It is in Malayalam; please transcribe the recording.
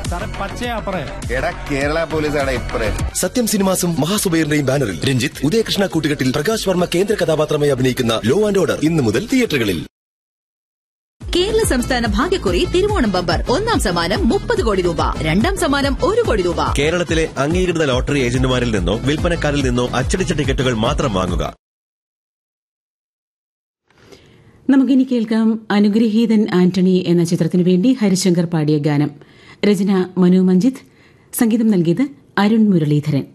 സാറേ പച്ചയാ പറയ എടാ കേരള പോലീസാണ് ഇപ്പറേ സത്യം സിനിമാസും മഹാസുബൈറിന്റെയും ബാനറിൽ രഞ്ജിത്ത് ഉദയകൃഷ്ണ കൂട്ടുകെട്ടിൽ പ്രകാശ് വർമ്മ കേന്ദ്ര കഥാപാത്രമായി അഭിനയിക്കുന്ന ലോ ആൻഡ് ഓർഡർ ഇന്നു മുതൽ തിയേറ്ററുകളിൽ കേരള സംസ്ഥാന ഭാഗ്യക്കുറി തിരുവോണം ബമ്പർ ഒന്നാം സമ്മാനം മുപ്പത് കോടി രൂപ രണ്ടാം സമ്മാനം ഒരു കോടി രൂപ കേരളത്തിലെ അംഗീകൃത ലോട്ടറി ഏജന്റുമാരിൽ നിന്നോ വിൽപ്പനക്കാരിൽ നിന്നോ അച്ചടിച്ച ടിക്കറ്റുകൾ മാത്രം വാങ്ങുക നമുക്കിനി കേൾക്കാം അനുഗ്രഹീതൻ ആന്റണി എന്ന ചിത്രത്തിനു വേണ്ടി ഹരിശങ്കർ പാടിയ ഗാനം രചന മനു മഞ്ജിത്ത് സംഗീതം നൽകിയത് അരുൺ മുരളീധരൻ